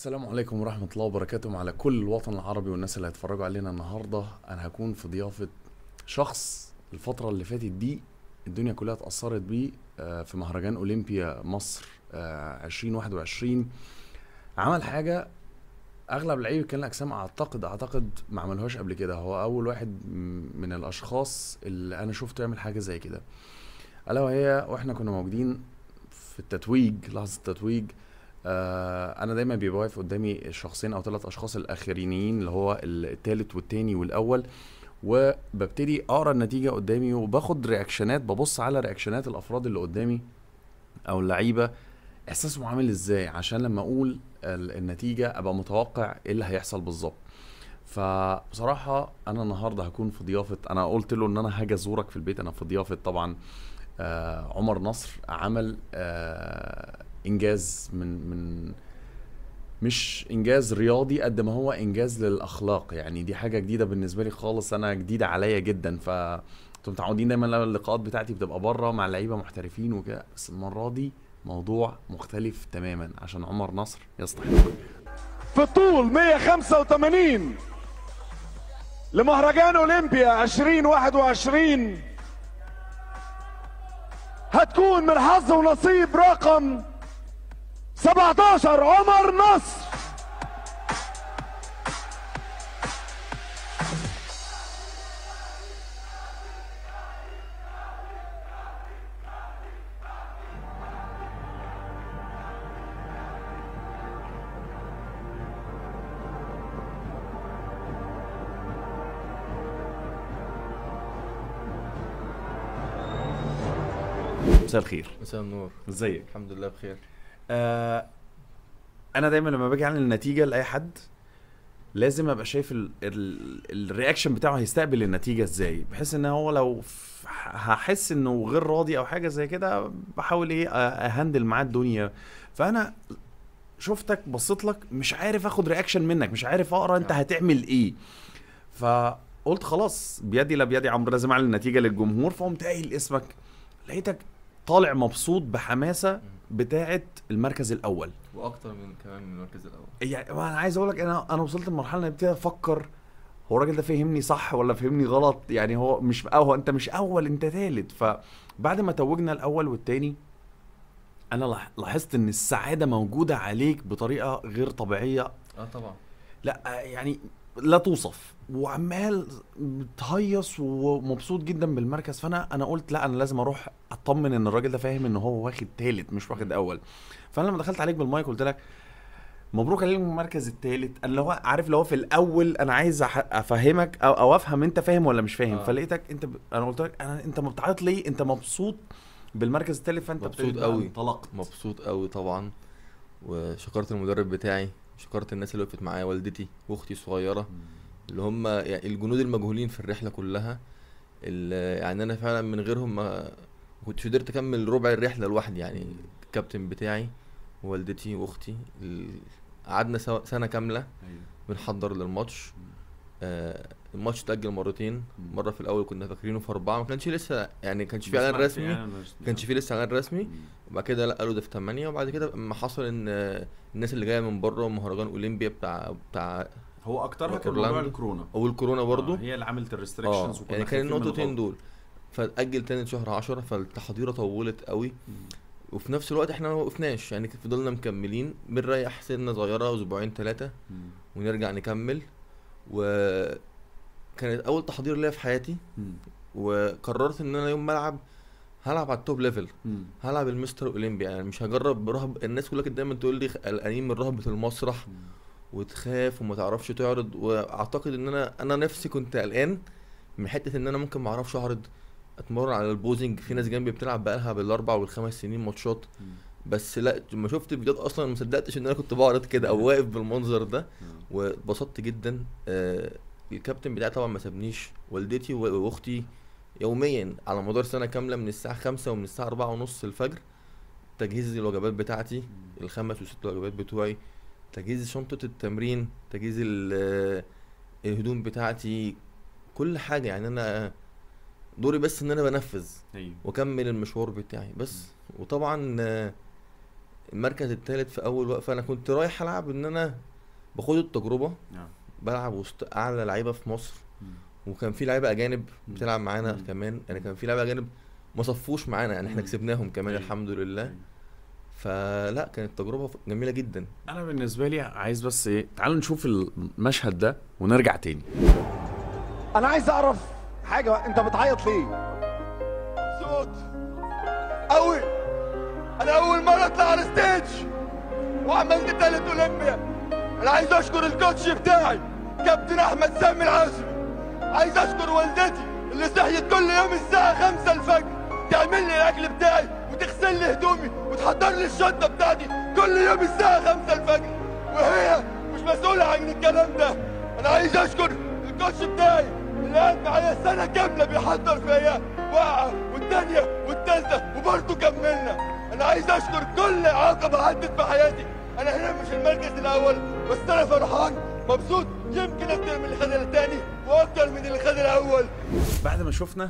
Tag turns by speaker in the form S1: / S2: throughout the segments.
S1: السلام عليكم ورحمة الله وبركاته على كل الوطن العربي والناس اللي هيتفرجوا علينا النهاردة أنا هكون في ضيافة شخص الفترة اللي فاتت دي الدنيا كلها اتأثرت بيه آه، في مهرجان أولمبيا مصر آه، 2021 عمل حاجة أغلب لعيبة كان الأجسام أعتقد أعتقد ما عملوهاش قبل كده هو أول واحد م- من الأشخاص اللي أنا شفته يعمل حاجة زي كده ألا وهي وإحنا كنا موجودين في التتويج لحظة التتويج آه انا دايما بيبقى واقف قدامي شخصين او ثلاث اشخاص الاخرينيين اللي هو الثالث والتاني والاول وببتدي اقرا النتيجه قدامي وباخد رياكشنات ببص على رياكشنات الافراد اللي قدامي او اللعيبه احساسهم عامل ازاي عشان لما اقول ال- النتيجه ابقى متوقع ايه اللي هيحصل بالظبط فبصراحه انا النهارده هكون في ضيافه انا قلت له ان انا هاجي ازورك في البيت انا في ضيافه طبعا آه عمر نصر عمل آه انجاز من من مش انجاز رياضي قد ما هو انجاز للاخلاق يعني دي حاجه جديده بالنسبه لي خالص انا جديده عليا جدا ف انتوا متعودين دايما لما اللقاءات بتاعتي بتبقى بره مع لعيبه محترفين وكده بس المره دي موضوع مختلف تماما عشان عمر نصر يستحق
S2: في طول 185 لمهرجان اولمبيا 2021 هتكون من حظ ونصيب رقم 17 عمر نصر
S1: مساء الخير
S3: مساء النور
S1: ازيك
S3: الحمد لله بخير
S1: آه انا دايما لما باجي اعلن النتيجه لاي حد لازم ابقى شايف ال ال الرياكشن بتاعه هيستقبل النتيجه ازاي بحيث ان هو لو ف- هحس انه غير راضي او حاجه زي كده بحاول ايه أ- اهندل معاه الدنيا فانا شفتك بصيت لك مش عارف اخد رياكشن منك مش عارف اقرا انت
S3: نعم.
S1: هتعمل ايه فقلت خلاص بيدي لا بيدي عمرو لازم اعلن النتيجه للجمهور فقمت قايل اسمك لقيتك طالع مبسوط بحماسه بتاعه المركز الاول
S3: واكتر من كمان من المركز الاول
S1: يعني انا عايز اقول لك انا انا وصلت لمرحله ان ابتدي افكر هو الراجل ده فهمني صح ولا فهمني غلط يعني هو مش أو هو انت مش اول انت ثالث فبعد ما توجنا الاول والتاني انا لاح- لاحظت ان السعاده موجوده عليك بطريقه غير طبيعيه
S3: اه طبعا
S1: لا يعني لا توصف وعمال بتهيص ومبسوط جدا بالمركز فانا انا قلت لا انا لازم اروح اطمن ان الراجل ده فاهم ان هو واخد تالت مش واخد اول فانا لما دخلت عليك بالمايك قلت لك مبروك عليك المركز التالت انا لو عارف لو في الاول انا عايز أح- افهمك او, أو افهم انت فاهم ولا مش فاهم
S3: آه.
S1: فلقيتك انت ب... انا قلت لك انا انت ما بتعيط ليه انت مبسوط بالمركز التالت فانت
S3: مبسوط
S1: ابتديت بقى
S3: قوي.
S1: انطلقت
S3: مبسوط قوي طبعا وشكرت المدرب بتاعي شكرت الناس اللي وقفت معايا والدتي واختي الصغيره اللي هم يعني الجنود المجهولين في الرحله كلها اللي يعني انا فعلا من غيرهم ما كنتش قدرت اكمل ربع الرحله لوحدي يعني الكابتن بتاعي ووالدتي واختي ال- قعدنا سوا- سنه كامله
S1: أيوة.
S3: بنحضر للماتش آه الماتش اتأجل مرتين مرة في الأول كنا فاكرينه في أربعة ما كانش لسه يعني كانش في إعلان رسمي ما كانش في لسه إعلان رسمي وبعد كده لا قالوا ده في 8 وبعد كده لما حصل إن آه، الناس اللي جاية من بره مهرجان أولمبيا بتاع بتاع
S1: هو اكترها كان
S3: أورلاندو.
S1: موضوع الكورونا
S3: أو الكورونا برضو
S1: آه، هي اللي عملت
S3: اه
S1: الريستريكشنز
S3: يعني كان النقطتين دول فاتأجل تاني شهر 10 فالتحضيرة طولت قوي وفي نفس الوقت احنا ما وقفناش يعني فضلنا مكملين بنريح سنة صغيرة أسبوعين ثلاثة ونرجع نكمل وكانت أول تحضير ليا في حياتي وقررت ان انا يوم ما العب هلعب على التوب ليفل هلعب المستر اولمبيا يعني مش هجرب رهب الناس كلها كانت دايما تقول لي قلقانين من رهبه المسرح وتخاف وما تعرفش تعرض واعتقد ان انا انا نفسي كنت قلقان من حته ان انا ممكن ما اعرفش اعرض اتمرن على البوزنج في ناس جنبي بتلعب بقالها بالاربع والخمس سنين ماتشات بس لا لما شفت الفيديوهات اصلا ما صدقتش ان انا كنت بعرض كده او واقف بالمنظر ده واتبسطت جدا آه الكابتن بتاعي طبعا ما سابنيش والدتي و- واختي يوميا على مدار سنه كامله من الساعه خمسة ومن الساعه أربعة ونص الفجر تجهيز الوجبات بتاعتي الخمس وست وجبات بتوعي تجهيز شنطه التمرين تجهيز ال- الهدوم بتاعتي كل حاجه يعني انا دوري بس ان انا بنفذ
S1: ايوه
S3: واكمل المشوار بتاعي بس وطبعا آه، المركز الثالث في اول وقفه انا كنت رايح العب ان انا باخد التجربه
S1: نعم.
S3: بلعب وسط اعلى لعيبه في مصر
S1: مم.
S3: وكان في لعيبه اجانب
S1: مم.
S3: بتلعب معانا
S1: مم.
S3: كمان يعني كان في لعيبه اجانب ما صفوش معانا يعني احنا
S1: مم.
S3: كسبناهم كمان
S1: أيوة.
S3: الحمد لله فلا كانت تجربه جميله جدا
S1: انا بالنسبه لي عايز بس ايه تعالوا نشوف المشهد ده ونرجع تاني
S2: انا عايز اعرف حاجه انت بتعيط ليه
S4: صوت قوي انا اول مره اطلع على ستيج وعملت تالت اولمبيا انا عايز اشكر الكوتش بتاعي كابتن احمد سامي العاشري عايز اشكر والدتي اللي صحيت كل يوم الساعه 5 الفجر تعمل لي الاكل بتاعي وتغسل لي هدومي وتحضر لي الشنطه بتاعتي كل يوم الساعه 5 الفجر وهي مش مسؤوله عن الكلام ده انا عايز اشكر الكوتش بتاعي اللي قاعد معايا سنه كامله بيحضر فيا وقعه والتانيه والتالته وبرضه كملنا انا عايز اشكر كل عقبه عدت في حياتي انا هنا مش المركز الاول بس انا فرحان مبسوط يمكن اكتر من اللي خد التاني واكتر من اللي خد الاول
S1: بعد ما شفنا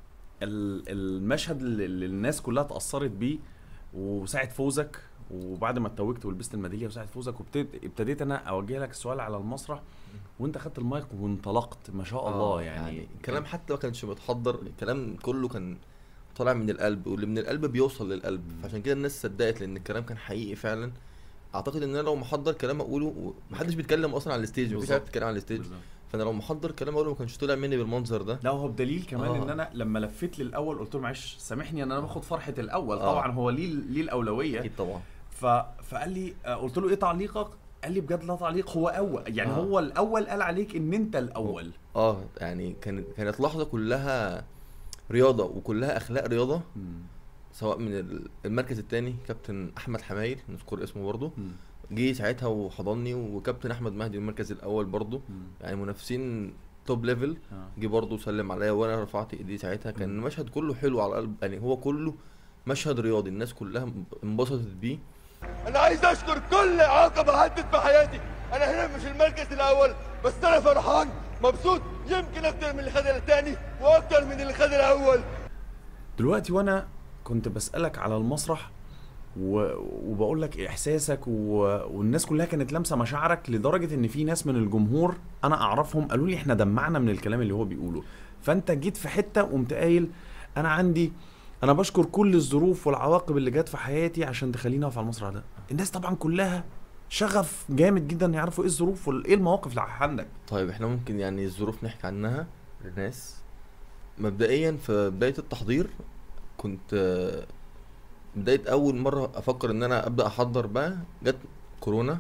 S1: ال- المشهد اللي اللي الناس كلها اتأثرت بيه وساعة فوزك وبعد ما اتوجت ولبست الميداليه وساعة فوزك وابتديت انا اوجه لك السؤال على المسرح وانت خدت المايك وانطلقت ما شاء الله
S3: آه،
S1: يعني,
S3: الكلام حتى ما كانش متحضر الكلام كله كان طالع من القلب واللي من القلب بيوصل للقلب
S1: مم.
S3: فعشان كده الناس صدقت لان الكلام كان حقيقي فعلا اعتقد ان انا لو محضر كلام اقوله محدش بيتكلم اصلا على الستيج مفيش حد
S1: بالظبط.
S3: بيتكلم على الستيج
S1: بالظبط.
S3: فانا لو محضر كلام اقوله ما كانش طلع مني بالمنظر ده
S1: لا هو بدليل كمان
S3: آه.
S1: ان انا لما لفيت للاول قلت له معلش سامحني ان انا باخد فرحه الاول
S3: آه.
S1: طبعا هو ليه ليه الاولويه
S3: اكيد طبعا
S1: ف... فقال لي آه، قلت له ايه تعليقك قال لي بجد لا تعليق هو اول يعني
S3: آه.
S1: هو الاول قال عليك ان انت الاول
S3: اه يعني كانت كانت لحظه كلها رياضه وكلها اخلاق رياضه سواء من ال- المركز الثاني كابتن احمد حمايل نذكر اسمه برضه جه ساعتها وحضني وكابتن احمد مهدي المركز الاول برضه يعني منافسين توب ليفل
S1: آه.
S3: جه برضه سلم عليا وانا رفعت ايدي ساعتها كان
S1: مم.
S3: المشهد كله حلو على القلب يعني هو كله مشهد رياضي الناس كلها انبسطت بيه
S4: انا عايز اشكر كل عقبه عدت في حياتي انا هنا مش المركز الاول بس انا فرحان مبسوط يمكن اكتر من اللي خد التاني واكتر من اللي خد الاول
S1: دلوقتي وانا كنت بسالك على المسرح و... وبقول لك احساسك و... والناس كلها كانت لامسه مشاعرك لدرجه ان في ناس من الجمهور انا اعرفهم قالوا لي احنا دمعنا من الكلام اللي هو بيقوله فانت جيت في حته وقمت قايل انا عندي انا بشكر كل الظروف والعواقب اللي جت في حياتي عشان تخليني اقف على المسرح ده الناس طبعا كلها شغف جامد جدا يعرفوا ايه الظروف وايه المواقف اللي عندك
S3: طيب احنا ممكن يعني الظروف نحكي عنها للناس مبدئيا في بداية التحضير كنت آه، بداية أول مرة أفكر إن أنا أبدأ أحضر بقى جت كورونا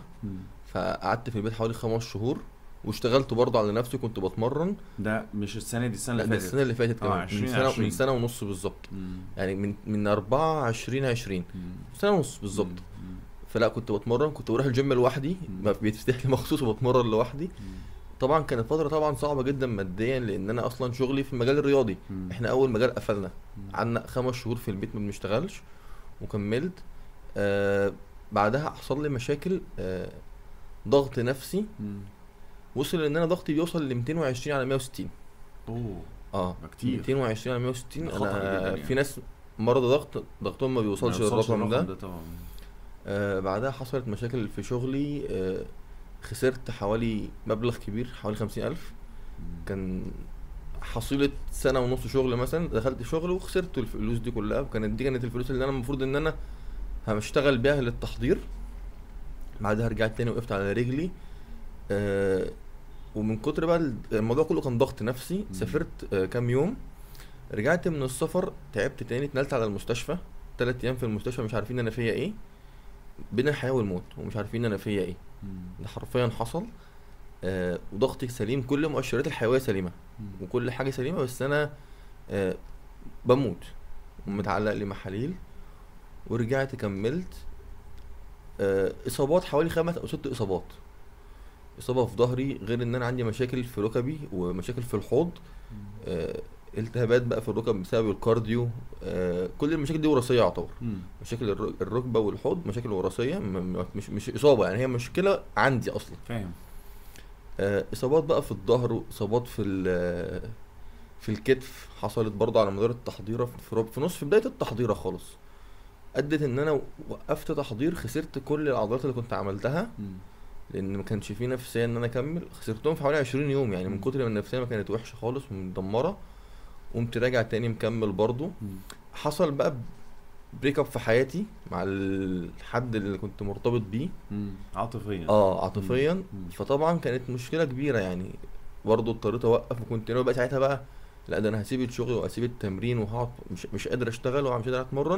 S3: فقعدت في البيت حوالي خمس شهور واشتغلت برضه على نفسي كنت بتمرن
S1: ده مش السنه دي السنه
S3: لا
S1: اللي
S3: ده
S1: فاتت
S3: السنة اللي فاتت
S1: آه،
S3: كمان
S1: 20
S3: من سنة
S1: 20.
S3: من سنة ونص بالظبط
S1: مم.
S3: يعني من من 4 20 20
S1: مم.
S3: سنة ونص بالظبط
S1: مم.
S3: فلا كنت بتمرن كنت بروح الجيم لوحدي
S1: مم.
S3: بيتفتح لي مخصوص وبتمرن لوحدي
S1: مم.
S3: طبعا كانت فترة طبعا صعبة جدا ماديا لأن أنا أصلا شغلي في المجال الرياضي
S1: مم.
S3: احنا أول مجال قفلنا
S1: مم.
S3: قعدنا خمس شهور في البيت ما بنشتغلش وكملت آه بعدها حصل لي مشاكل آه ضغط نفسي
S1: مم.
S3: وصل ان انا ضغطي بيوصل ل 220 على 160
S1: اوه
S3: اه
S1: ده كتير.
S3: 220 على 160
S1: ده خطر
S3: انا
S1: جدا يعني.
S3: في ناس مرضى ضغط ضغطهم ما بيوصلش
S1: ما يوصلش
S3: للرقم ده
S1: الرقم طبعا
S3: آه بعدها حصلت مشاكل في شغلي آه خسرت حوالي مبلغ كبير حوالي 50000 كان حصيلة سنة ونص شغل مثلا دخلت شغل وخسرت الفلوس دي كلها وكانت دي كانت الفلوس اللي انا المفروض ان انا هشتغل بيها للتحضير بعدها رجعت تاني وقفت على رجلي آه ومن كتر بقى ال- الموضوع كله كان ضغط نفسي سافرت آه كام يوم رجعت من السفر تعبت تاني اتنقلت على المستشفى تلات ايام في المستشفى مش عارفين انا فيا ايه بين الحياة والموت ومش عارفين انا فيا ايه ده حرفيا حصل آه وضغطي سليم كل مؤشرات الحيوية سليمة وكل حاجة سليمة بس أنا آه بموت ومتعلق لي محاليل ورجعت كملت آه إصابات حوالي خمس أو ست إصابات إصابة في ظهري غير إن أنا عندي مشاكل في ركبي ومشاكل في الحوض آه التهابات بقى في الركب بسبب الكارديو آه كل المشاكل دي وراثية يعتبر مشاكل الر- الركبة والحوض مشاكل وراثية م- م- مش مش إصابة يعني هي مشكلة عندي أصلا
S1: فاهم
S3: آه، اصابات بقى في الظهر واصابات في ال- في الكتف حصلت برضه على مدار التحضيره في رب- في نص في بدايه التحضيره خالص ادت ان انا وقفت تحضير خسرت كل العضلات اللي كنت عملتها لان ما كانش فيه نفسيه ان انا اكمل خسرتهم في حوالي 20 يوم يعني من
S1: مم.
S3: كتر ما النفسيه ما كانت وحشه خالص ومدمره قمت راجع تاني مكمل برضو حصل بقى بريك اب في حياتي مع الحد اللي كنت مرتبط بيه
S1: عاطفيا
S3: اه عاطفيا
S1: مم.
S3: فطبعا كانت مشكله كبيره يعني برضه اضطريت اوقف وكنت انا بقى ساعتها بقى لا ده انا هسيب الشغل واسيب التمرين وهقعد مش مش قادر اشتغل ومش قادر اتمرن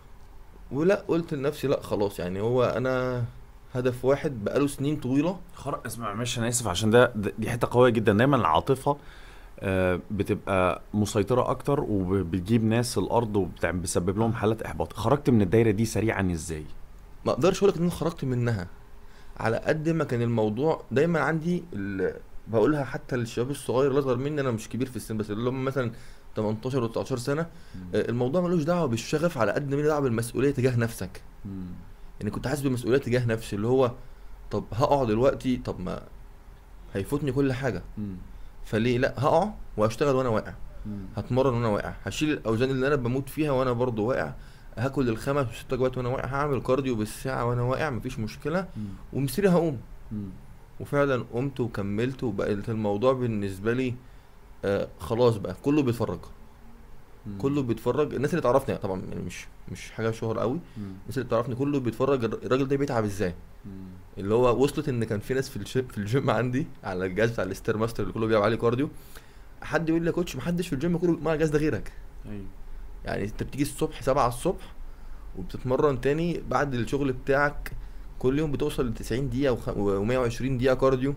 S3: ولا قلت لنفسي لا خلاص يعني هو انا هدف واحد بقاله سنين طويله
S1: خر... اسمع معلش انا اسف عشان ده ده- دي حته قويه جدا دايما العاطفه آه، بتبقى مسيطره اكتر وبتجيب ناس الارض وبتسبب لهم حالات احباط خرجت من الدايره دي سريعا ازاي
S3: ما اقدرش اقول لك ان انا خرجت منها على قد ما كان الموضوع دايما عندي ال... بقولها حتى للشباب الصغير اللي اصغر مني انا مش كبير في السن بس اللي هم مثلا 18 و 19 سنه آه، الموضوع ملوش دعوه بالشغف على قد ما له دعوه بالمسؤوليه تجاه نفسك يعني كنت حاسس بمسؤوليه تجاه نفسي اللي هو طب هقع دلوقتي طب ما هيفوتني كل حاجه فليه لا هقع وهشتغل وانا واقع هتمرن وانا واقع هشيل الاوزان اللي انا بموت فيها وانا برضو واقع هاكل الخمس وست وجبات وانا واقع هعمل كارديو بالساعه وانا واقع مفيش مشكله ومصيري هقوم وفعلا قمت وكملت وبقت الموضوع بالنسبه لي آه خلاص بقى كله بيتفرج كله بيتفرج الناس اللي تعرفني طبعا يعني مش مش حاجه شهر قوي الناس اللي بتعرفني كله بيتفرج الر- الراجل ده بيتعب ازاي اللي هو وصلت ان كان في ناس في الجيم في الجيم عندي على الجهاز بتاع الاستير ماستر اللي كله بيلعب عليه كارديو حد يقول لي يا كوتش محدش في الجيم كله مع الجهاز ده غيرك
S1: ايوه
S3: يعني انت بتيجي الصبح 7 الصبح وبتتمرن تاني بعد الشغل بتاعك كل يوم بتوصل ل 90 دقيقة و120 دقيقة كارديو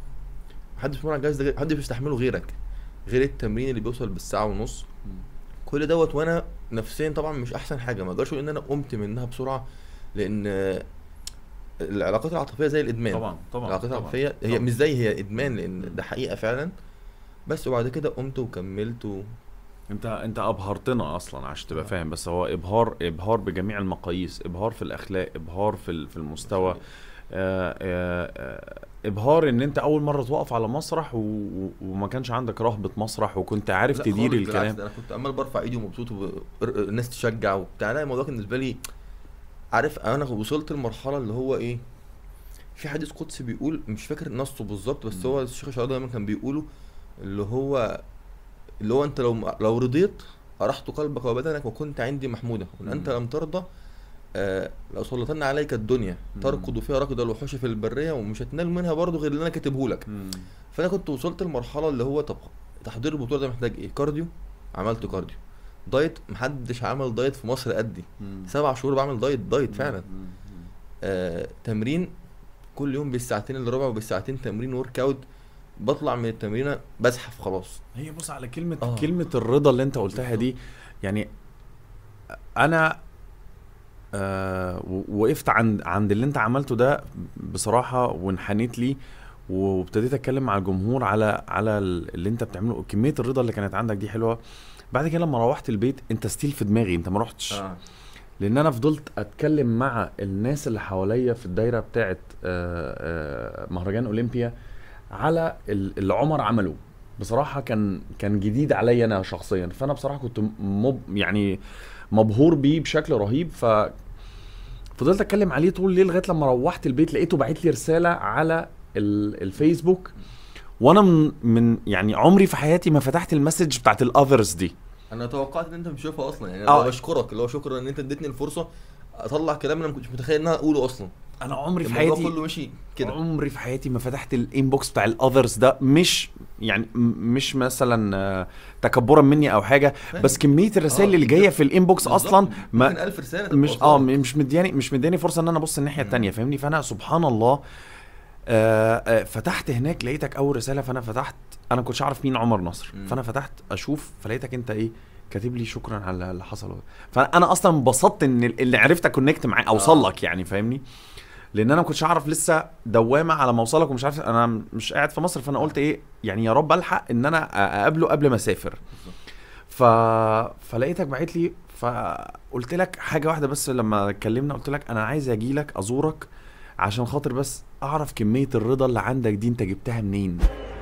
S3: محدش بيتمرن على الجهاز ده غير- محدش بيستحمله غيرك غير التمرين اللي بيوصل بالساعة ونص كل دوت وانا نفسيا طبعا مش احسن حاجة ما اقدرش اقول ان انا قمت منها بسرعة لان آه، العلاقات العاطفية زي الادمان
S1: طبعا طبعا
S3: العلاقات
S1: طبعاً.
S3: العاطفية هي
S1: طبعاً.
S3: مش زي هي ادمان لان
S1: مم.
S3: ده حقيقة فعلا بس وبعد كده قمت وكملت و...
S1: انت انت ابهرتنا اصلا عشان تبقى
S3: آه.
S1: فاهم بس هو ابهار ابهار بجميع المقاييس ابهار في الاخلاق ابهار في ال- في المستوى آه، آه، آه، ابهار ان انت اول مره تقف على مسرح و... و- وما كانش عندك رهبه مسرح وكنت عارف
S3: لا
S1: تدير
S3: خالص بالعكس،
S1: الكلام
S3: ده انا كنت عمال برفع ايدي ومبسوط والناس تشجع وبتاع لا الموضوع كان بالنسبه لي عارف انا وصلت لمرحله اللي هو ايه في حديث قدسي بيقول مش فاكر نصه بالظبط بس
S1: مم.
S3: هو الشيخ شعراوي دايما كان بيقوله اللي هو اللي هو انت لو لو رضيت ارحت قلبك وبدنك وكنت عندي محمودا وان انت
S1: مم.
S3: لم ترضى آه لو سلطنا عليك الدنيا
S1: مم.
S3: تركض فيها ركض الوحوش في البريه ومش هتنال منها برضه غير اللي انا كاتبه لك
S1: مم.
S3: فانا كنت وصلت لمرحله اللي هو طب تحضير البطوله ده محتاج ايه كارديو عملت كارديو دايت محدش عمل دايت في مصر قدي
S1: مم.
S3: سبع شهور بعمل دايت دايت فعلا
S1: مم. مم.
S3: آه تمرين كل يوم بالساعتين الا ربع وبالساعتين تمرين ورك اوت بطلع من التمرينه بزحف خلاص
S1: هي بص على كلمة
S3: آه.
S1: كلمة الرضا اللي انت قلتها دي يعني انا آه و- وقفت عند عند اللي انت عملته ده بصراحة وانحنيت لي وابتديت اتكلم مع الجمهور على على ال- اللي انت بتعمله كمية الرضا اللي كانت عندك دي حلوة بعد كده لما روحت البيت انت ستيل في دماغي انت ما رحتش
S3: آه.
S1: لان انا فضلت اتكلم مع الناس اللي حواليا في الدايره بتاعه آه، آه، مهرجان اولمبيا على ال- اللي عمر عمله بصراحه كان كان جديد عليا انا شخصيا فانا بصراحه كنت مب يعني مبهور بيه بشكل رهيب ف فضلت اتكلم عليه طول الليل لغايه لما روحت البيت لقيته باعت لي رساله على ال- الفيسبوك وانا من من يعني عمري في حياتي ما فتحت المسج بتاعت الاذرز دي
S3: انا توقعت ان انت مش شايفها اصلا يعني
S1: آه.
S3: انا بشكرك اللي هو شكرا ان انت اديتني الفرصه اطلع كلام انا ما كنتش متخيل ان انا اقوله اصلا
S1: انا عمري في
S3: الموضوع
S1: حياتي
S3: كله مشي كده
S1: عمري في حياتي ما فتحت الانبوكس بتاع الاذرز ده مش يعني م- مش مثلا آه، تكبرا مني او حاجه
S3: فاهم.
S1: بس كميه الرسائل
S3: آه،
S1: اللي جايه في الانبوكس
S3: بالظبط.
S1: اصلا
S3: ممكن
S1: ما
S3: ألف رساله تبقى
S1: مش
S3: واصلة
S1: اه
S3: لك.
S1: مش مدياني مش مدياني فرصه ان انا ابص الناحيه
S3: مم.
S1: التانية فاهمني فانا سبحان الله آه آه فتحت هناك لقيتك اول رساله فانا فتحت انا كنتش اعرف مين عمر نصر
S3: مم.
S1: فانا فتحت اشوف فلقيتك انت ايه كاتب لي شكرا على اللي حصل فانا اصلا انبسطت ان اللي عرفت اكونكت معاه اوصل
S3: آه.
S1: لك يعني فاهمني لان انا ما كنتش اعرف لسه دوامه على ما اوصلك ومش عارف انا مش قاعد في مصر فانا قلت ايه يعني يا رب الحق ان انا اقابله قبل ما اسافر ف... فلقيتك بعت لي فقلت لك حاجه واحده بس لما اتكلمنا قلت لك انا عايز اجي لك ازورك عشان خاطر بس اعرف كميه الرضا اللي عندك دي انت جبتها منين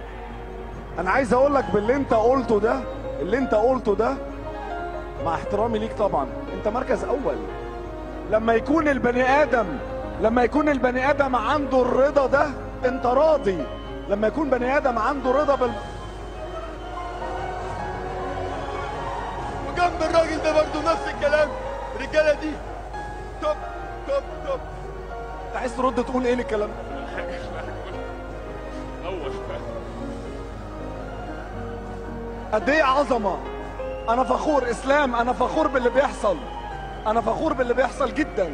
S2: انا عايز اقول لك باللي انت قلته ده اللي انت قلته ده مع احترامي ليك طبعا انت مركز اول لما يكون البني ادم لما يكون البني ادم عنده الرضا ده انت راضي لما يكون بني ادم عنده رضا بال
S4: وجنب الراجل ده برضه نفس الكلام الرجاله دي توب توب توب
S2: انت عايز ترد تقول ايه للكلام ده قد ايه عظمه انا فخور اسلام انا فخور باللي بيحصل انا فخور باللي بيحصل جدا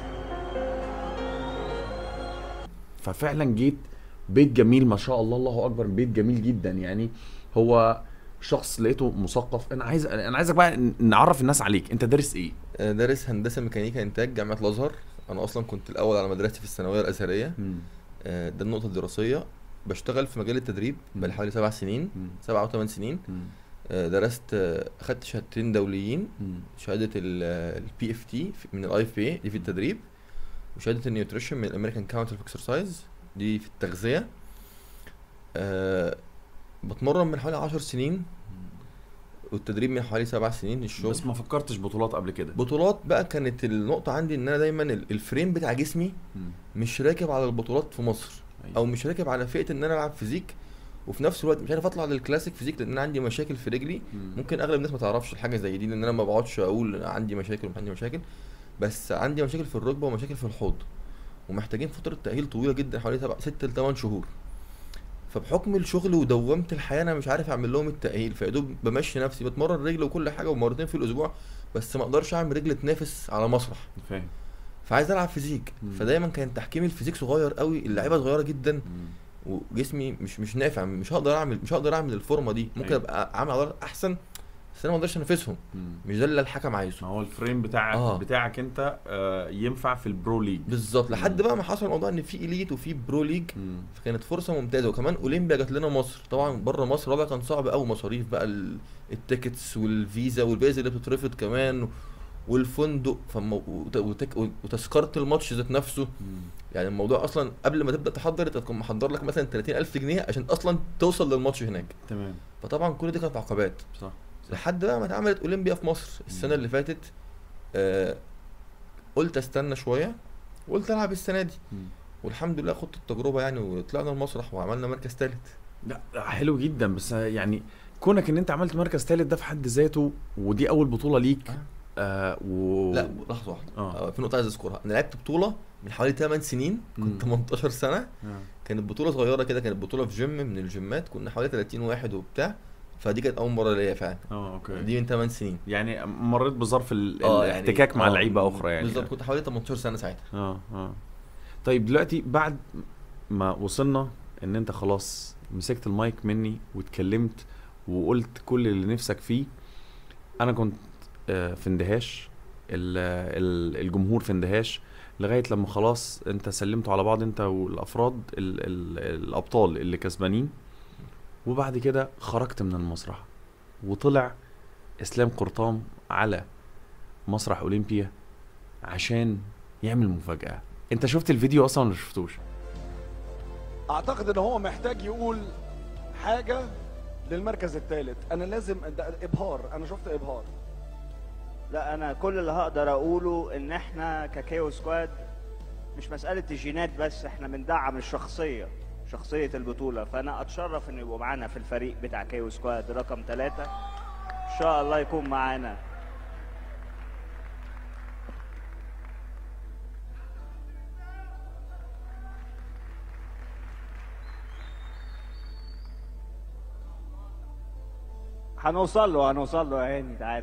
S1: ففعلا جيت بيت جميل ما شاء الله الله اكبر بيت جميل جدا يعني هو شخص لقيته مثقف انا عايز انا عايزك بقى ن- نعرف الناس عليك انت دارس ايه
S3: آه، دارس هندسه ميكانيكا انتاج جامعه الازهر انا اصلا كنت الاول على مدرستي في الثانويه الازهريه آه، ده النقطه الدراسيه بشتغل في مجال التدريب بقالي حوالي سبع سنين سبع او ثمان سنين آه، درست آه، اخدت شهادتين دوليين شهاده البي اف تي من الاي اف بي دي في التدريب وشهاده النيوتريشن من الامريكان كاونسل اوف اكسرسايز دي في التغذيه أه بتمرن من حوالي 10 سنين والتدريب من حوالي سبع سنين الشغل
S1: بس ما فكرتش بطولات قبل كده
S3: بطولات بقى كانت النقطة عندي ان انا دايما ال- الفريم بتاع جسمي مش راكب على البطولات في مصر
S1: أيوة.
S3: او مش راكب على فئة ان انا العب فيزيك وفي نفس الوقت مش عارف اطلع للكلاسيك فيزيك لان انا عندي مشاكل في رجلي ممكن اغلب الناس ما تعرفش الحاجة زي دي لان انا ما بقعدش اقول عندي مشاكل ومش عندي مشاكل بس عندي مشاكل في الركبة ومشاكل في الحوض ومحتاجين فترة تأهيل طويلة جدا حوالي سبع ست ل 8 شهور فبحكم الشغل ودوامة الحياة انا مش عارف اعمل لهم التأهيل فيا دوب بمشي نفسي بتمرن رجل وكل حاجة ومرتين في الاسبوع بس ما اقدرش اعمل رجل تنافس على مسرح
S1: فاهم
S3: فعايز العب فيزيك
S1: مم.
S3: فدايما كان تحكيم الفيزيك صغير قوي اللعيبه صغيره جدا وجسمي مش مش نافع مش هقدر اعمل مش هقدر اعمل الفورمه دي ممكن
S1: أيوة.
S3: ابقى عامل عضلات احسن بس انا ما اقدرش انافسهم مش ده اللي الحكم عايزه
S1: ما هو الفريم بتاعك
S3: آه.
S1: بتاعك انت آه ينفع في البرو ليج
S3: بالظبط لحد
S1: مم.
S3: بقى ما حصل موضوع ان في اليت وفي برو ليج
S1: مم.
S3: فكانت فرصه ممتازه وكمان اولمبيا جات لنا مصر طبعا بره مصر الوضع كان صعب قوي مصاريف بقى ال- التيكتس والفيزا والفيزا اللي بتترفض كمان والفندق فمو... وت... وتك... وتذكره الماتش ذات نفسه
S1: مم.
S3: يعني الموضوع اصلا قبل ما تبدا تحضر انت تكون محضر لك مثلا 30000 جنيه عشان اصلا توصل للماتش هناك
S1: تمام
S3: فطبعا كل دي كانت عقبات
S1: صح
S3: لحد بقى ما اتعملت اولمبيا في مصر السنه اللي فاتت آه قلت استنى شويه وقلت العب السنه دي
S1: مم.
S3: والحمد لله خدت التجربه يعني وطلعنا المسرح وعملنا مركز ثالث
S1: لا حلو جدا بس يعني كونك ان انت عملت مركز ثالث ده في حد ذاته ودي اول بطوله ليك
S3: آه.
S1: آه و...
S3: لا لحظه واحده
S1: آه.
S3: آه. في نقطه عايز اذكرها انا لعبت بطوله من حوالي 8 سنين كنت
S1: مم.
S3: 18 سنه
S1: آه.
S3: كانت بطوله صغيره كده كانت بطوله في جيم من الجيمات كنا حوالي 30 واحد وبتاع فدي كانت اول مره ليا فعلا
S1: اه اوكي
S3: دي من 8 سنين
S1: يعني مريت بظرف ال...
S3: آه،
S1: الاحتكاك مع
S3: آه،
S1: لعيبه اخرى يعني
S3: بالظبط كنت حوالي 18 سنه ساعتها
S1: اه اه طيب دلوقتي بعد ما وصلنا ان انت خلاص مسكت المايك مني واتكلمت وقلت كل اللي نفسك فيه انا كنت آه، في اندهاش ال- ال- الجمهور في اندهاش لغايه لما خلاص انت سلمتوا على بعض انت والافراد ال ال الابطال اللي كسبانين وبعد كده خرجت من المسرح وطلع اسلام قرطام على مسرح اولمبيا عشان يعمل مفاجاه انت شفت الفيديو اصلا ولا شفتوش
S2: اعتقد ان هو محتاج يقول حاجه للمركز الثالث انا لازم ده ابهار انا شفت ابهار
S5: لا انا كل اللي هقدر اقوله ان احنا ككيو سكواد مش مساله الجينات بس احنا بندعم الشخصيه شخصيه البطوله فانا اتشرف ان يبقوا معانا في الفريق بتاع كيو سكواد رقم ثلاثة ان شاء الله يكون معانا هنوصل له هنوصل له يا هاني تعالى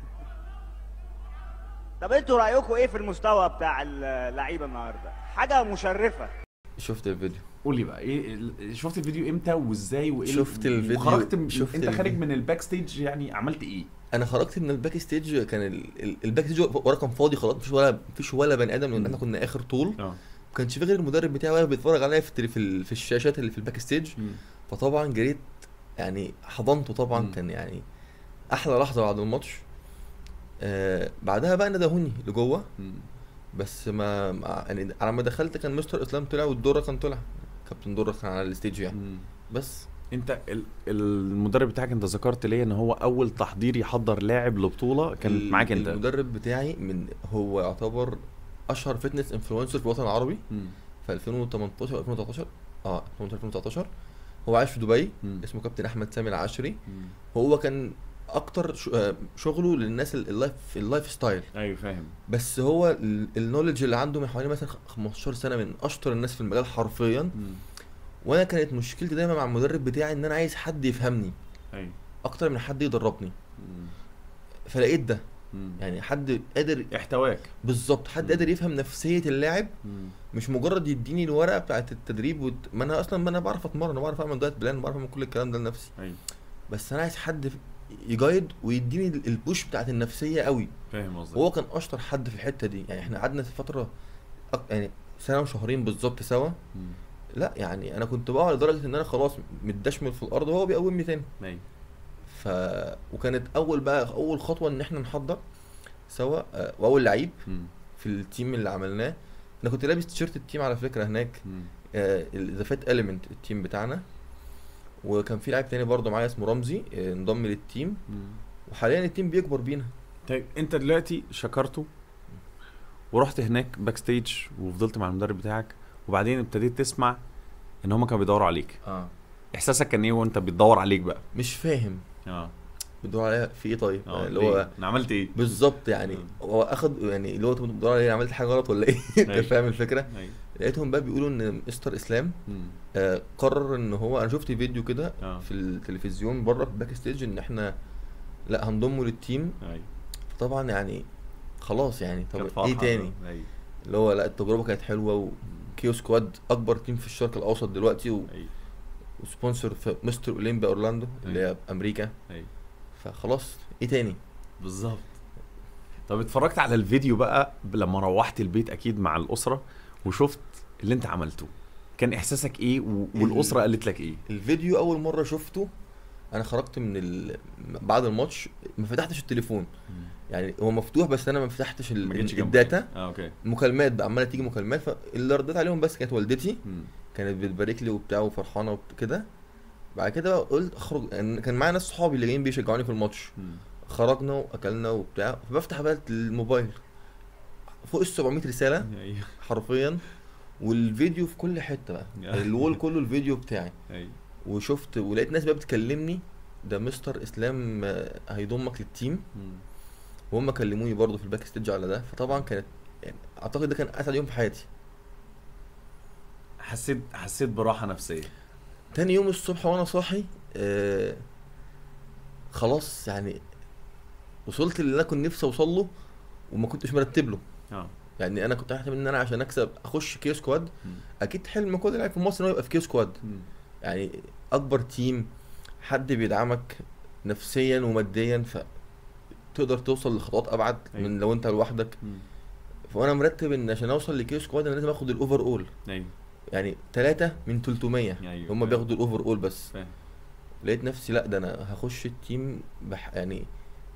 S5: طب انتوا رايكم ايه في المستوى بتاع اللعيبه النهارده حاجه مشرفه
S3: شفت الفيديو
S1: قول لي بقى ايه ال- شفت الفيديو امتى وازاي وايه ال-
S3: شفت الفيديو-
S1: وخرجت من
S3: شفت
S1: انت خارج
S3: الفيديو.
S1: من الباك ستيج يعني عملت ايه
S3: انا خرجت من الباك ستيج كان ال- ال- الباك ستيج ورا كان فاضي خلاص مفيش ولا مفيش ولا بني ادم لان احنا كنا اخر طول
S1: اه
S3: ما كانش في غير المدرب بتاعي واقف بيتفرج عليا في التلي- في, ال- في الشاشات اللي في الباك ستيج فطبعا جريت يعني حضنته طبعا
S1: مم.
S3: كان يعني احلى لحظه بعد الماتش آه بعدها بقى ندهوني لجوه بس ما, ما يعني على ما دخلت كان مستر اسلام طلع والدوره كان طلع كابتن دوره كان على الستيج يعني بس
S1: انت ال- المدرب بتاعك انت ذكرت ليا ان هو اول تحضير يحضر لاعب لبطوله كان
S3: ال-
S1: معاك انت
S3: المدرب بتاعي من هو يعتبر اشهر فتنس انفلونسر في الوطن العربي
S1: مم.
S3: في 2018 او 2019 اه 2019 هو عايش في دبي
S1: مم.
S3: اسمه كابتن احمد سامي العشري
S1: مم.
S3: هو كان اكتر ش- آه، شغله للناس ال- اللايف اللايف ستايل
S1: ايوه فاهم
S3: بس هو ال- النولج اللي عنده من حوالي مثلا 15 سنه من اشطر الناس في المجال حرفيا
S1: مم.
S3: وانا كانت مشكلتي دايما مع المدرب بتاعي ان انا عايز حد يفهمني
S1: ايوه
S3: اكتر من حد يدربني
S1: مم.
S3: فلقيت ده
S1: مم.
S3: يعني حد قادر
S1: احتواك
S3: بالظبط حد
S1: مم.
S3: قادر يفهم نفسيه اللاعب
S1: مم.
S3: مش مجرد يديني الورقه بتاعت التدريب وت... ما انا اصلا ما انا بعرف اتمرن وبعرف اعمل دايت بلان وبعرف اعمل كل الكلام ده لنفسي
S1: ايوه
S3: بس انا عايز حد ف- يجايد ويديني ال- البوش بتاعت النفسيه قوي
S1: فاهم قصدك
S3: وهو كان اشطر حد في الحته دي يعني احنا قعدنا في فتره أك... يعني سنه وشهرين بالظبط سوا
S1: مم.
S3: لا يعني انا كنت بقع لدرجه ان انا خلاص متدشمل في الارض وهو بيقومني تاني
S1: ايوه
S3: ف وكانت اول بقى اول خطوه ان احنا نحضر سوا آه، واول لعيب
S1: مم.
S3: في التيم اللي عملناه انا كنت لابس تيشيرت التيم على فكره هناك
S1: مم.
S3: ذا فات اليمنت التيم بتاعنا وكان في لاعب تاني برضه معايا اسمه رمزي آه، انضم للتيم
S1: مم.
S3: وحاليا التيم بيكبر بينا
S1: طيب انت دلوقتي شكرته ورحت هناك باك ستيج وفضلت مع المدرب بتاعك وبعدين ابتديت تسمع ان هم كانوا بيدوروا عليك
S3: اه
S1: احساسك كان ايه وانت بيتدور عليك بقى
S3: مش فاهم
S1: اه
S3: بتدور عليها في ايه طيب
S1: اه
S3: اللي هو
S1: ليه؟ انا عملت ايه
S3: بالظبط يعني
S1: مم.
S3: هو اخد يعني اللي هو انت بتدور عليه عملت حاجه غلط ولا ايه انت
S1: أيوة.
S3: فاهم الفكره
S1: ايوه
S3: لقيتهم بقى بيقولوا ان مستر اسلام
S1: مم.
S3: آه قرر ان هو انا شفت فيديو كده
S1: اه
S3: في التلفزيون بره في الباك ستيج ان احنا لا هنضمه للتيم
S1: ايوه
S3: طبعا يعني خلاص يعني
S1: كانت
S3: طب
S1: فرحة.
S3: ايه تاني
S1: ايوه
S3: اللي هو لا التجربه كانت حلوه وكيو سكواد اكبر تيم في الشرق الاوسط دلوقتي و...
S1: ايوه
S3: وسبونسر في مستر اولمبيا اورلاندو اللي هي امريكا
S1: ايوه
S3: فخلاص ايه تاني
S1: بالظبط طب اتفرجت على الفيديو بقى لما روحت البيت اكيد مع الاسره وشفت اللي انت عملته كان احساسك ايه و... والاسره قالت لك ايه
S3: الفيديو اول مره شفته انا خرجت من ال... بعد الماتش ما فتحتش التليفون يعني هو مفتوح بس انا ما فتحتش ال...
S1: ما جيتش جنبك.
S3: الداتا
S1: اه اوكي
S3: مكالمات بقى عماله تيجي مكالمات فاللي رديت عليهم بس كانت والدتي
S1: مم.
S3: كانت بتبارك لي وبتاع وفرحانه وكده بعد كده قلت اخرج يعني كان معايا ناس صحابي اللي جايين بيشجعوني في الماتش
S1: مم.
S3: خرجنا واكلنا وبتاع فبفتح بقى الموبايل فوق ال 700 رساله
S1: ايوه
S3: حرفيا والفيديو في كل حته بقى الوول كله الفيديو بتاعي
S1: ايوه
S3: وشفت ولقيت ناس بقى بتكلمني ده مستر اسلام آه، هيضمك للتيم
S1: مم.
S3: وهم كلموني برضه في الباك ستيج على ده فطبعا كانت يعني اعتقد ده كان اسعد يوم في حياتي
S1: حسيت حسيت براحه نفسيه
S3: تاني يوم الصبح وانا صاحي آه خلاص يعني وصلت اللي انا كنت نفسي اوصل له وما كنتش مرتب له
S1: اه
S3: يعني انا كنت حاسب ان انا عشان اكسب اخش كيو سكواد
S1: مم.
S3: اكيد حلم كل لاعب في مصر ان هو يبقى في كيو سكواد
S1: مم.
S3: يعني اكبر تيم حد بيدعمك نفسيا وماديا ف تقدر توصل لخطوات ابعد
S1: أيوة.
S3: من لو انت لوحدك
S1: مم.
S3: فانا مرتب ان عشان اوصل لكيو سكواد انا لازم اخد الاوفر اول
S1: ايوه
S3: يعني ثلاثة من 300
S1: أيوة،
S3: هم
S1: فاهم.
S3: بياخدوا الاوفر اول بس
S1: فاهم
S3: لقيت نفسي لا ده انا هخش التيم بح يعني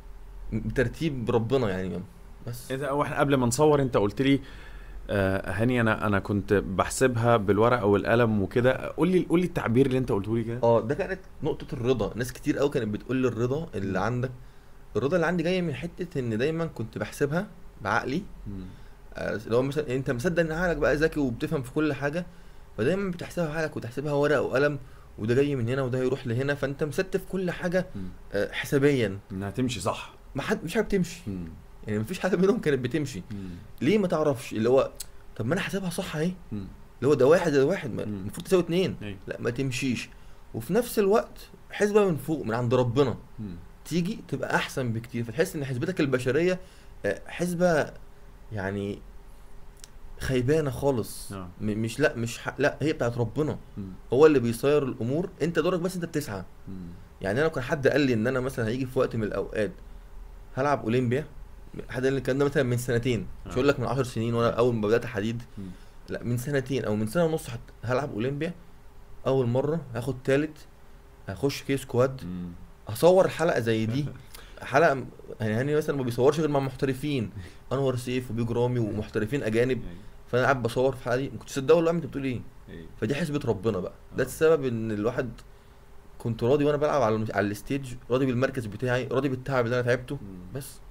S3: بترتيب ربنا يعني بس
S1: اذا واحنا قبل ما نصور انت قلت لي آه هاني انا انا كنت بحسبها بالورقه والقلم وكده قول لي قول لي التعبير اللي انت قلته لي كده
S3: اه ده كانت نقطة الرضا ناس كتير قوي كانت بتقول لي الرضا اللي عندك الرضا اللي عندي جاي من حتة ان دايما كنت بحسبها بعقلي
S1: مم.
S3: آه، لو مثلا انت مصدق ان عقلك بقى ذكي وبتفهم في كل حاجة فدايما بتحسبها بعقلك وتحسبها ورقة وقلم وده جاي من هنا وده هيروح لهنا فانت مستف كل حاجة
S1: مم.
S3: آه، حسابيا
S1: انها تمشي صح
S3: ما حد مش حاجة بتمشي
S1: مم.
S3: يعني مفيش حاجة منهم كانت بتمشي
S1: مم.
S3: ليه ما تعرفش اللي هو طب ما انا حاسبها صح اهي
S1: مم.
S3: اللي هو ده واحد ده واحد ما-
S1: مم.
S3: المفروض تساوي اتنين
S1: أيوة.
S3: لا ما تمشيش وفي نفس الوقت حسبة من فوق من عند ربنا
S1: مم.
S3: تيجي تبقى احسن بكتير فتحس ان حسبتك البشريه آه، حسبه يعني خيبانه خالص
S1: آه.
S3: م- مش لا مش ح... لا هي بتاعت ربنا
S1: مم.
S3: هو اللي بيسير الامور انت دورك بس انت بتسعى
S1: مم.
S3: يعني انا كان حد قال لي ان انا مثلا هيجي في وقت من الاوقات هلعب اولمبيا حد قال لي الكلام ده مثلا من سنتين مش
S1: آه.
S3: هقول لك من 10 سنين وانا اول ما بدات حديد
S1: مم.
S3: لا من سنتين او من سنه ونص حتى هلعب اولمبيا اول مره هاخد تالت هخش كيس سكواد
S1: مم.
S3: هصور حلقه زي دي حلقه م- يعني هاني مثلا ما بيصورش غير مع محترفين انور سيف وبيج رامي ومحترفين اجانب
S1: أيوة.
S3: فانا قاعد بصور في الحلقه دي ما كنتش تصدقوا والله انت بتقول ايه
S1: أيوة.
S3: فدي حسبه ربنا بقى ده
S1: آه.
S3: السبب ان الواحد كنت راضي وانا بلعب على الم- على الستيج راضي بالمركز بتاعي راضي بالتعب اللي انا تعبته
S1: مم.
S3: بس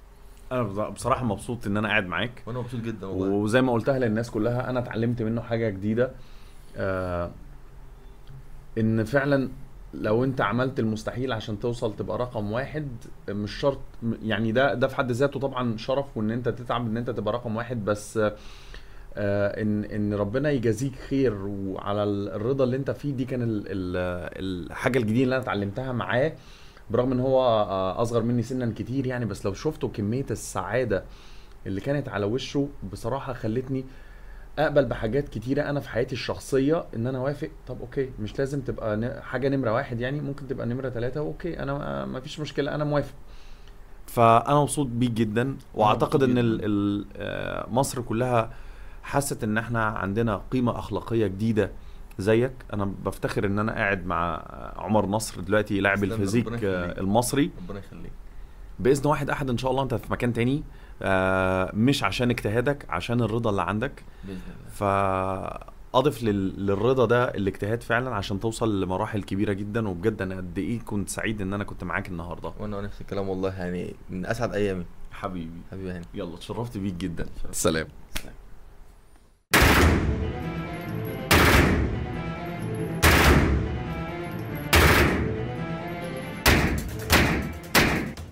S1: انا بص- بصراحه مبسوط ان انا قاعد معاك
S3: وانا مبسوط جدا والله
S1: وزي ما قلتها للناس كلها انا اتعلمت منه حاجه جديده آه ان فعلا لو انت عملت المستحيل عشان توصل تبقى رقم واحد مش شرط م- يعني ده ده في حد ذاته طبعا شرف وان انت تتعب ان انت تبقى رقم واحد بس آه ان ان ربنا يجازيك خير وعلى ال- الرضا اللي انت فيه دي كان ال ال الحاجه الجديده اللي انا اتعلمتها معاه برغم ان هو آه، اصغر مني سنا كتير يعني بس لو شفتوا كميه السعاده اللي كانت على وشه بصراحه خلتني اقبل بحاجات كتيره انا في حياتي الشخصيه ان انا وافق طب اوكي مش لازم تبقى ن- حاجه نمره واحد يعني ممكن تبقى نمره ثلاثة اوكي انا ما فيش مشكله انا موافق فانا مبسوط بيك جدا واعتقد
S3: مبسوط
S1: ان ال
S3: جداً.
S1: ال آه، مصر كلها حست ان احنا عندنا قيمه اخلاقيه جديده زيك انا بفتخر ان انا قاعد مع عمر نصر دلوقتي لاعب
S3: تسلم،
S1: الفيزيك
S3: ربنا
S1: آه،
S3: يخليك.
S1: المصري
S3: ربنا يخليك
S1: باذن واحد احد ان شاء الله انت في مكان تاني آه، مش عشان اجتهادك عشان الرضا اللي عندك
S3: باذن الله
S1: فاضف لل- للرضا ده الاجتهاد فعلا عشان توصل لمراحل كبيره جدا وبجد انا قد ايه كنت سعيد ان انا كنت معاك النهارده
S3: وانا نفس الكلام والله يعني من اسعد ايامي
S1: حبيبي
S3: حبيبي هاني
S1: يلا اتشرفت بيك جدا
S3: اتشرفت.
S1: سلام
S3: سلام.